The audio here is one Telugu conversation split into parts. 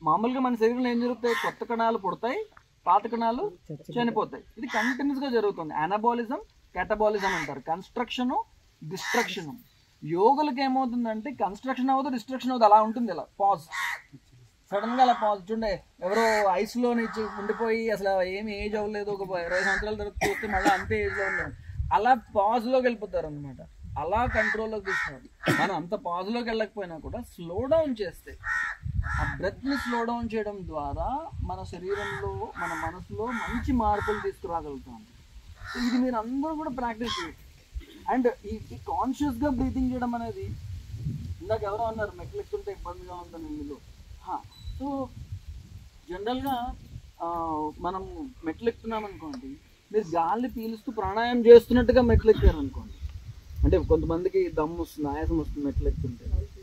మామూలుగా మన శరీరంలో ఏం జరుగుతాయి కొత్త కణాలు పుడతాయి పాత కణాలు చనిపోతాయి ఇది కంటిన్యూస్ గా జరుగుతుంది అనబాలిజం కెటబాలిజం అంటారు కన్స్ట్రక్షన్ డిస్ట్రక్షన్ యోగులకి ఏమవుతుందంటే కన్స్ట్రక్షన్ అవ్వదు డిస్ట్రక్షన్ అవ్వదు అలా ఉంటుంది ఇలా పాజ్ సడన్ గా అలా పాజ్ చూడండి ఎవరో ఐస్ లో నుంచి ఉండిపోయి అసలు ఏమి ఏజ్ అవ్వలేదు ఒక ఇరవై సంవత్సరాల తర్వాత చూస్తే మళ్ళీ అంతే ఏజ్ లో ఉన్నాం అలా పాజ్ లోకి వెళ్ళిపోతారు అనమాట అలా కంట్రోల్లోకి తీసుకోవాలి మనం అంత పాజ్ లోకి వెళ్ళకపోయినా కూడా స్లో డౌన్ చేస్తే ఆ బ్రెత్ ని స్లో డౌన్ చేయడం ద్వారా మన శరీరంలో మన మనసులో మంచి మార్పులు తీసుకురాగలుగుతాం సో ఇది మీరు అందరూ కూడా ప్రాక్టీస్ చేయొచ్చు అండ్ ఈ ఈ కాన్షియస్ గా బ్రీతింగ్ చేయడం అనేది ఇందాక ఎవరో అన్నారు మెట్లు ఎక్కుతుంటే ఇబ్బందిగా ఉందని ఇందులో సో జనరల్గా మనం మెట్లు ఎక్కుతున్నాం అనుకోండి మీరు గాలి పీలుస్తూ ప్రాణాయామం చేస్తున్నట్టుగా మెట్లు ఎక్కారు అనుకోండి అంటే కొంతమందికి దమ్ము వస్తుంది ఆయాసం వస్తుంది మెట్లు ఎక్కుతుంటే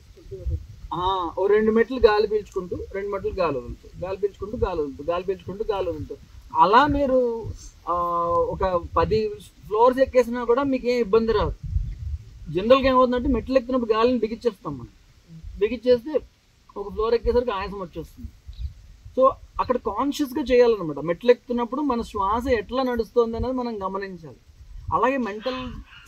ఆ, ఓ రెండు మెట్లు గాలి పీల్చుకుంటూ రెండు మెట్లు గాలి వదులుతూ గాలి పీల్చుకుంటూ గాలి వదులుతూ గాలి పీల్చుకుంటూ గాలి వదులుతూ అలా మీరు ఆ, ఒక పది ఫ్లోర్స్ ఎక్కేసినా కూడా మీకు ఏం ఇబ్బంది రాదు జనరల్గా ఏమవుతుందంటే మెట్లు ఎక్కినప్పుడు గాలిని బిగించేస్తాం మనం బిగించేస్తే ఒక ఫ్లోర్ ఎక్కేసరికి ఆయాసం వచ్చేస్తుంది సో అక్కడ కాన్షియస్గా చేయాలన్నమాట మెట్లు ఎక్కుతున్నప్పుడు మన శ్వాస ఎట్లా నడుస్తుంది అనేది మనం గమనించాలి అలాగే మెంటల్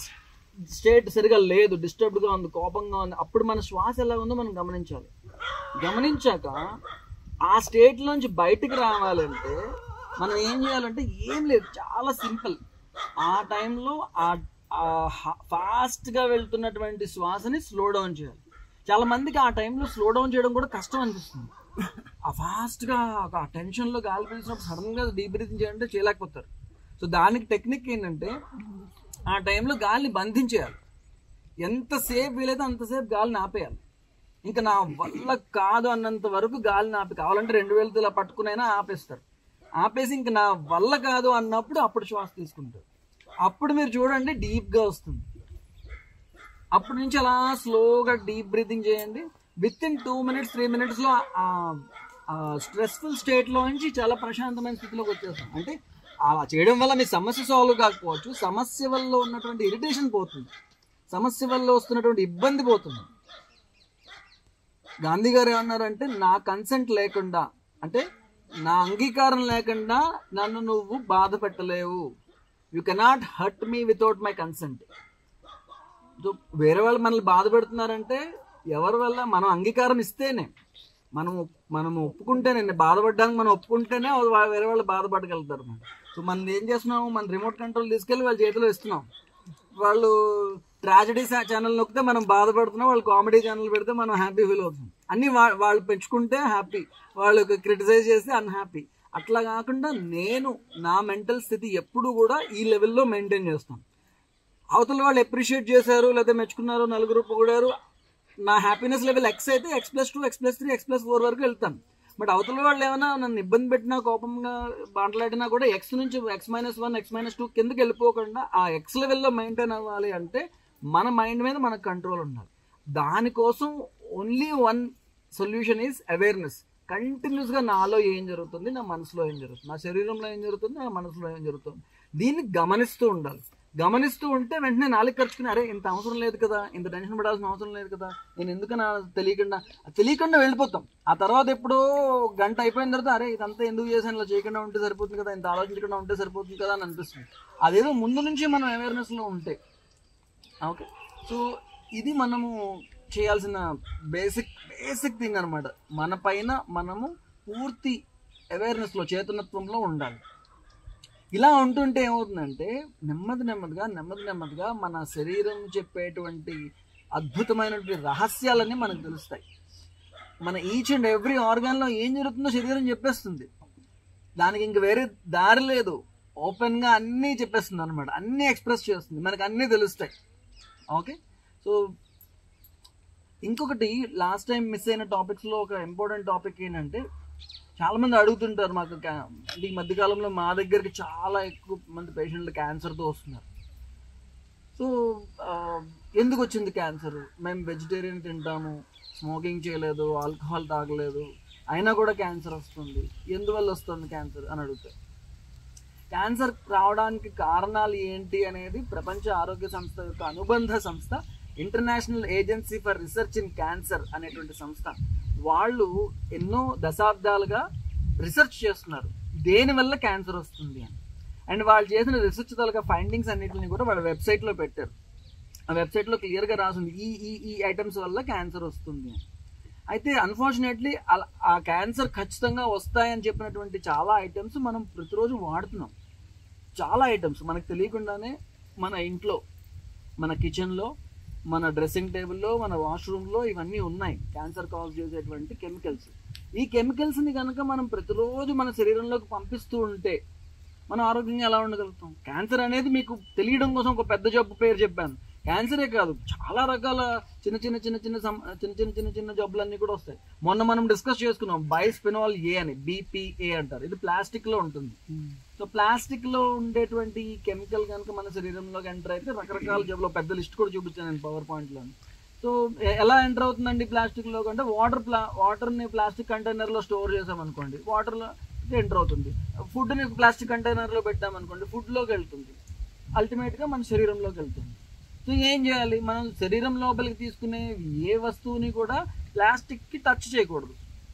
స్టేట్ సరిగా లేదు డిస్టర్బ్డ్గా ఉంది కోపంగా ఉంది అప్పుడు మన శ్వాస ఎలా ఉందో మనం గమనించాలి గమనించాక ఆ స్టేట్ నుంచి బయటికి రావాలంటే మనం ఏం చేయాలంటే ఏం లేదు చాలా సింపుల్ ఆ టైంలో ఆ ఫాస్ట్గా వెళ్తున్నటువంటి శ్వాసని స్లో డౌన్ చేయాలి చాలా మందికి ఆ టైంలో స్లో డౌన్ చేయడం కూడా కష్టం అనిపిస్తుంది ఆ ఫాస్ట్గా ఆ టెన్షన్లో గాలి పీల్చినప్పుడు సడన్గా డీప్ బ్రీతింగ్ చేయాలంటే చేయలేకపోతారు సో దానికి టెక్నిక్ ఏంటంటే ఆ టైంలో గాలిని బంధించేయాలి ఎంతసేపు వీలైతే అంతసేపు గాలిని ఆపేయాలి ఇంకా నా వల్ల కాదు అన్నంత వరకు గాలిని ఆపి కావాలంటే రెండు వేలతో ఇలా పట్టుకునైనా ఆపేస్తారు ఆపేసి ఇంక నా వల్ల కాదు అన్నప్పుడు అప్పుడు శ్వాస తీసుకుంటారు అప్పుడు మీరు చూడండి డీప్గా వస్తుంది అప్పటి నుంచి అలా స్లోగా డీప్ బ్రీతింగ్ చేయండి within two minutes three మినిట్స్లో స్ట్రెస్ఫుల్ స్టేట్లో నుంచి చాలా ప్రశాంతమైన స్థితిలోకి వచ్చేస్తాం అంటే అలా చేయడం వల్ల మీ సమస్య సాల్వ్ కాకపోవచ్చు సమస్య వల్ల ఉన్నటువంటి ఇరిటేషన్ పోతుంది సమస్య వల్ల వస్తున్నటువంటి ఇబ్బంది పోతుంది గాంధీ గారు ఏమన్నారంటే నా కన్సెంట్ లేకుండా అంటే నా అంగీకారం లేకుండా నన్ను నువ్వు బాధ పెట్టలేవు you cannot hurt me without my consent so వేరే వాళ్ళు మనల్ని బాధ పెడుతున్నారంటే ఎవరి వల్ల మనం అంగీకారం ఇస్తేనే మనం మనం ఒప్పుకుంటేనే నేను బాధపడడానికి మనం ఒప్పుకుంటేనే వా- వేరే వాళ్ళు బాధపడగలుగుతారు మనం సో మనం ఏం చేస్తున్నాం మన రిమోట్ కంట్రోల్ తీసుకెళ్ళి వాళ్ళ చేతిలో ఇస్తున్నాం వాళ్ళు ట్రాజడీ ఛానల్ నొక్కితే మనం బాధపడుతున్నాం వాళ్ళు కామెడీ ఛానల్ పెడితే మనం హ్యాపీ ఫీల్ అవుతున్నాం అన్ని వా- వాళ్ళు పెంచుకుంటే హ్యాపీ వాళ్ళు క్రిటిసైజ్ చేస్తే అన్హ్యాపీ అట్లా కాకుండా నేను నా మెంటల్ స్థితి ఎప్పుడు కూడా ఈ లెవెల్లో మెయింటైన్ చేస్తాను అవతల వాళ్ళు అప్రిషియేట్ చేశారు లేదా మెచ్చుకున్నారు నలుగురు పొగిడారు నా హ్యాపీనెస్ లెవెల్ ఎక్స్ అయితే x plus two x plus three x plus four వరకు వెళ్తాను బట్ అవతల వాళ్ళు ఏమైనా నన్ను ఇబ్బంది పెట్టినా కోపంగా మాట్లాడినా కూడా ఎక్స్ నుంచి x minus one x minus two కిందకి వెళ్ళిపోకుండా ఆ ఎక్స్ లెవెల్లో మెయింటైన్ అవ్వాలి అంటే మన మైండ్ మీద మనకు కంట్రోల్ ఉండాలి దానికోసం only one solution is awareness కంటిన్యూస్గా నాలో ఏం జరుగుతుంది నా మనసులో ఏం జరుగుతుంది నా శరీరంలో ఏం జరుగుతుంది నా మనసులో ఏం జరుగుతుంది దీన్ని గమనిస్తూ ఉండాలి గమనిస్తూ ఉంటే వెంటనే నాలుగు ఖర్చుకుని అరే ఇంత అవసరం లేదు కదా ఇంత టెన్షన్ పడాల్సిన అవసరం లేదు కదా నేను ఎందుకు నా తెలియకుండా తెలియకుండా వెళ్ళిపోతాం ఆ తర్వాత ఎప్పుడో గంట అయిపోయిన తర్వాత అరే ఇదంతా ఎందుకు చేశాను ఇలా చేయకుండా ఉంటే సరిపోతుంది కదా ఇంత ఆలోచించకుండా ఉంటే సరిపోతుంది కదా అని అనిపిస్తుంది అదేదో ముందు నుంచి మనం అవేర్నెస్లో ఉంటే ఓకే సో ఇది మనము చేయాల్సిన బేసిక్ బేసిక్ థింగ్ అనమాట మన పైన మనము పూర్తి అవేర్నెస్లో చేతనత్వంలో ఉండాలి ఇలా ఉంటుంటే ఏమవుతుందంటే నెమ్మది నెమ్మదిగా నెమ్మది నెమ్మదిగా మన శరీరం చెప్పేటువంటి అద్భుతమైనటువంటి రహస్యాలన్నీ మనకు తెలుస్తాయి మన ఈచ్ అండ్ ఎవ్రీ ఆర్గాన్లో ఏం జరుగుతుందో శరీరం చెప్పేస్తుంది దానికి ఇంక వేరే దారి లేదు ఓపెన్గా అన్నీ చెప్పేస్తుంది అనమాట అన్నీ ఎక్స్ప్రెస్ చేస్తుంది మనకు అన్నీ తెలుస్తాయి ఓకే సో ఇంకొకటి లాస్ట్ టైం మిస్ అయిన టాపిక్స్లో ఒక ఇంపార్టెంట్ టాపిక్ ఏంటంటే చాలా మంది అడుగుతుంటారు మాకు క్యా- అంటే ఈ మధ్యకాలంలో మా దగ్గరికి చాలా ఎక్కువ మంది పేషెంట్లు క్యాన్సర్తో వస్తున్నారు సో ఆ, ఎందుకు వచ్చింది క్యాన్సర్ మేము వెజిటేరియన్ తింటాము స్మోకింగ్ చేయలేదు ఆల్కహాల్ తాగలేదు అయినా కూడా క్యాన్సర్ వస్తుంది ఎందువల్ల వస్తుంది క్యాన్సర్ అని అడుగుతారు క్యాన్సర్ రావడానికి కారణాలు ఏంటి అనేది ప్రపంచ ఆరోగ్య సంస్థ యొక్క అనుబంధ సంస్థ international agency for research in cancer అనేటువంటి సంస్థ వాళ్ళు ఎన్నో దశాబ్దాలుగా రీసెర్చ్ చేస్తున్నారు దేని వల్ల క్యాన్సర్ వస్తుంది అని అండ్ వాళ్ళు చేసిన రీసెర్చ్ తాలూకా ఫైండింగ్స్ అన్నిటిని కూడా వాళ్ళ వెబ్సైట్లో పెట్టారు ఆ వెబ్సైట్లో క్లియర్గా రాసింది ఈ ఈ ఈ ఐటమ్స్ వల్ల క్యాన్సర్ వస్తుంది అని అయితే అన్ఫార్చునేట్లీ ఆ క్యాన్సర్ ఖచ్చితంగా వస్తాయని చెప్పినటువంటి చాలా ఐటమ్స్ మనం ప్రతిరోజు వాడుతున్నాం చాలా ఐటమ్స్ మనకు తెలియకుండానే మన ఇంట్లో మన కిచెన్లో మన డ్రెస్సింగ్ టేబుల్లో మన వాష్రూమ్లో ఇవన్నీ ఉన్నాయి క్యాన్సర్ కాజ్ చేసేటువంటి కెమికల్స్ ఈ కెమికల్స్ని కనుక మనం ప్రతిరోజు మన శరీరంలోకి పంపిస్తూ ఉంటే మనం ఆరోగ్యంగా ఎలా ఉండగలుగుతాం క్యాన్సర్ అనేది మీకు తెలియడం కోసం ఒక పెద్ద జబ్బు పేరు చెప్పాను క్యాన్సరే కాదు చాలా రకాల చిన్న చిన్న చిన్న చిన్న సమ- చిన్న చిన్న చిన్న చిన్న జబ్బులన్నీ కూడా వస్తాయి మొన్న మనం డిస్కస్ చేసుకున్నాం బైస్పినాల్ ఏ అని బీపీఏ అంటారు ఇది ప్లాస్టిక్ లో ఉంటుంది సో ప్లాస్టిక్ లో ఉండేటువంటి కెమికల్ కనుక మన శరీరంలోకి ఎంటర్ అయితే రకరకాల జబ్బులు పెద్ద లిస్ట్ కూడా చూపించాను నేను పవర్ పాయింట్ లో సో ఎ- ఎలా ఎంటర్ అవుతుందండి ప్లాస్టిక్ లో అంటే వాటర్ ప్లా వాటర్ ని ప్లాస్టిక్ కంటైనర్ లో స్టోర్ చేసామనుకోండి వాటర్ లో ఎంటర్ అవుతుంది ఫుడ్ ని ప్లాస్టిక్ కంటైనర్ లో పెట్టామనుకోండి ఫుడ్ లోకి వెళ్తుంది అల్టిమేట్ గా మన శరీరంలోకి వెళ్తుంది సో ఏం చేయాలి మనం శరీరం లోపలికి తీసుకునే ఏ వస్తువుని కూడా ప్లాస్టిక్ కి టచ్ చేయకూడదు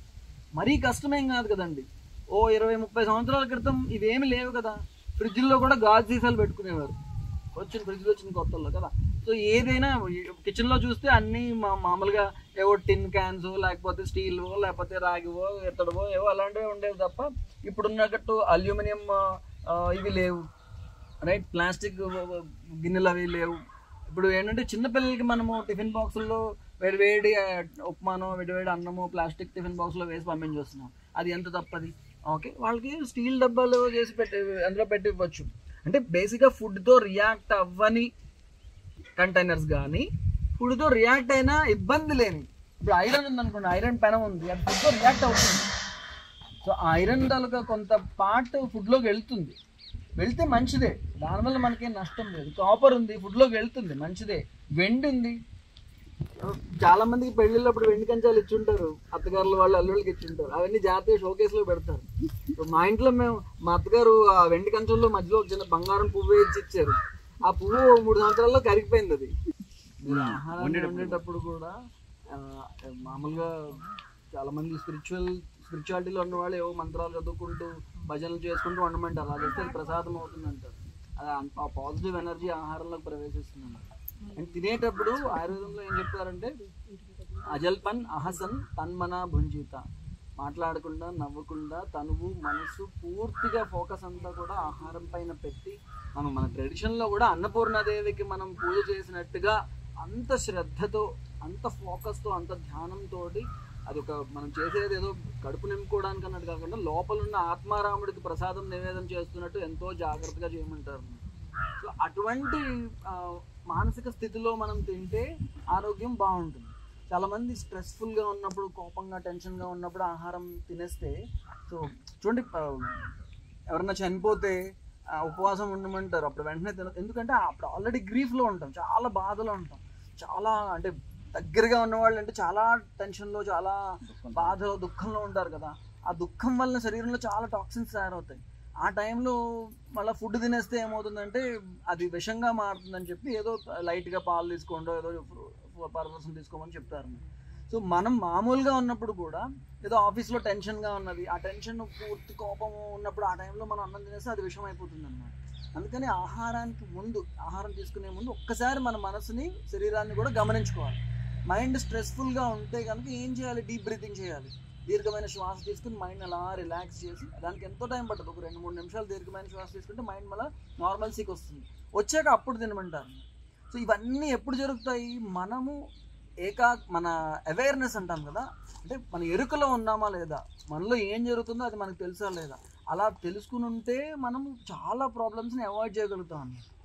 మరీ కష్టమేం కాదు కదండి ఓ ఇరవై ముప్పై సంవత్సరాల క్రితం ఇవేమి లేవు కదా ఫ్రిడ్జ్లో కూడా గాజు సీసాలు పెట్టుకునేవారు వచ్చిన ఫ్రిడ్జ్లో వచ్చిన కొత్తల్లో కదా సో ఏదైనా కిచెన్లో చూస్తే అన్నీ మా మామూలుగా ఏవో టిన్ క్యాన్స్ లేకపోతే స్టీల్వో లేకపోతే రాగివో ఇత్తడివో ఏవో అలాంటివి ఉండేవి తప్ప ఇప్పుడున్నట్టు అల్యూమినియం ఆ, ఇవి లేవు రైట్ ప్లాస్టిక్ గిన్నెలు అవి లేవు ఇప్పుడు ఏంటంటే చిన్నపిల్లలకి మనము టిఫిన్ బాక్సుల్లో వేడి వేడి ఆ, ఉప్మానో వేడి వేడి అన్నము ప్లాస్టిక్ టిఫిన్ బాక్స్లో వేసి పంపించేస్తున్నాం అది ఎంత తప్పది ఓకే వాళ్ళకి స్టీల్ డబ్బాలు చేసి పెట్టి అందులో పెట్టి ఇవ్వచ్చు అంటే బేసిక్గా ఫుడ్తో రియాక్ట్ అవ్వని కంటైనర్స్ కానీ ఫుడ్తో రియాక్ట్ అయినా ఇబ్బంది లేని ఇప్పుడు ఐరన్ ఉంది అనుకోండి ఐరన్ పెనం ఉంది అది ఫుడ్తో రియాక్ట్ అవుతుంది సో ఐరన్ తాలూకా కొంత పార్ట్ ఫుడ్లోకి వెళ్తుంది వెళ్తే మంచిదే దానివల్ల మనకేం నష్టం లేదు కాపర్ ఉంది ఫుడ్లోకి వెళ్తుంది మంచిదే వెండి ఉంది చాలా మందికి పెళ్లిళ్ళప్పుడు వెండి కంచాలు ఇచ్చుంటారు అత్తగారులు వాళ్ళు అల్లుళ్ళకి ఇచ్చుంటారు అవన్నీ జాతీయ షోకేస్ లో పెడతారు సో మా ఇంట్లో మేము మా అత్తగారు ఆ వెండి కంచంలో మధ్యలో ఒక చిన్న బంగారం పువ్వు వేసి ఇచ్చారు ఆ పువ్వు మూడు సంవత్సరాల్లో కరిగిపోయింది అది మీరు ఆహారాన్ని వండేటప్పుడు కూడా ఆ, మామూలుగా చాలా మంది స్పిరిచువల్ స్పిరిచువాలిటీలో ఉన్న వాళ్ళు ఏవో మంత్రాలు చదువుకుంటూ భజనలు చేసుకుంటూ వండమంటారు అలా చేస్తే అది ప్రసాదం అవుతుంది అంటారు అది అంత- ఆ పాజిటివ్ ఎనర్జీ ఆహారంలోకి ప్రవేశిస్తుంది అన్నమాట. అండ్ తినేటప్పుడు ఆయుర్వేదంలో ఏం చెప్తారంటే అజల్పన్ అహసన్ తన్మన భుంజిత మాట్లాడకుండా నవ్వకుండా తనువు మనసు పూర్తిగా ఫోకస్ అంతా కూడా ఆహారం పైన పెట్టి మనం మన ట్రెడిషన్లో కూడా అన్నపూర్ణాదేవికి మనం పూజ చేసినట్టుగా అంత శ్రద్ధతో అంత ఫోకస్తో అంత ధ్యానంతో అది ఒక మనం చేసేది ఏదో కడుపు నింపుకోవడానికి అన్నట్టు కాకుండా లోపల ఉన్న ఆత్మారాముడికి ప్రసాదం నివేదన చేస్తున్నట్టు ఎంతో జాగ్రత్తగా చేయమంటారు సో అటువంటి ఆ, మానసిక స్థితిలో మనం తింటే ఆరోగ్యం బాగుంటుంది చాలా మంది స్ట్రెస్ఫుల్ గా ఉన్నప్పుడు కోపంగా టెన్షన్ గా ఉన్నప్పుడు ఆహారం తినేస్తే సో చూడండి ఆ, ఎవరన్నా చనిపోతే ఆ, ఉపవాసం ఉండమంటారు అప్పుడు వెంటనే తిన ఎందుకంటే అప్పుడు ఆల్రెడీ గ్రీఫ్ లో ఉంటాం చాలా బాధలో ఉంటాం చాలా అంటే దగ్గరగా ఉన్నవాళ్ళు అంటే చాలా టెన్షన్ లో చాలా బాధలో దుఃఖంలో ఉంటారు కదా ఆ దుఃఖం వల్ల శరీరంలో చాలా టాక్సిన్స్ తయారవుతాయి ఆ టైంలో మళ్ళీ ఫుడ్ తినేస్తే ఏమవుతుందంటే అది విషంగా మారుతుందని చెప్పి ఏదో లైట్గా పాలు తీసుకోండో ఏదో పర్వసం తీసుకోమని చెప్తారు సో మనం మామూలుగా ఉన్నప్పుడు కూడా ఏదో ఆఫీస్లో టెన్షన్గా ఉన్నది ఆ టెన్షన్ పూర్తి కోపం ఉన్నప్పుడు ఆ టైంలో మనం అన్నం తినేస్తే అది విషం అయిపోతుంది అనమాట అందుకని ఆహారానికి ముందు ఆహారం తీసుకునే ముందు ఒక్కసారి మన మనసుని శరీరాన్ని కూడా గమనించుకోవాలి మైండ్ స్ట్రెస్ఫుల్గా ఉంటే కనుక ఏం చేయాలి డీప్ బ్రీతింగ్ చేయాలి దీర్ఘమైన శ్వాస తీసుకుని మైండ్ అలా రిలాక్స్ చేసి దానికి ఎంతో టైం పట్టదు ఒక రెండు మూడు నిమిషాలు దీర్ఘమైన శ్వాస తీసుకుంటే మైండ్ మళ్ళీ నార్మల్సీకి వస్తుంది వచ్చాక అప్పుడు తినమంటారు సో ఇవన్నీ ఎప్పుడు జరుగుతాయి మనము ఏకా మన అవేర్నెస్ అంటాం కదా అంటే మన ఎరుకలో ఉన్నామా లేదా మనలో ఏం జరుగుతుందో అది మనకు తెలుసా లేదా అలా తెలుసుకుని ఉంటే మనం చాలా ప్రాబ్లమ్స్ని అవాయిడ్ చేయగలుగుతాం అన్నమాట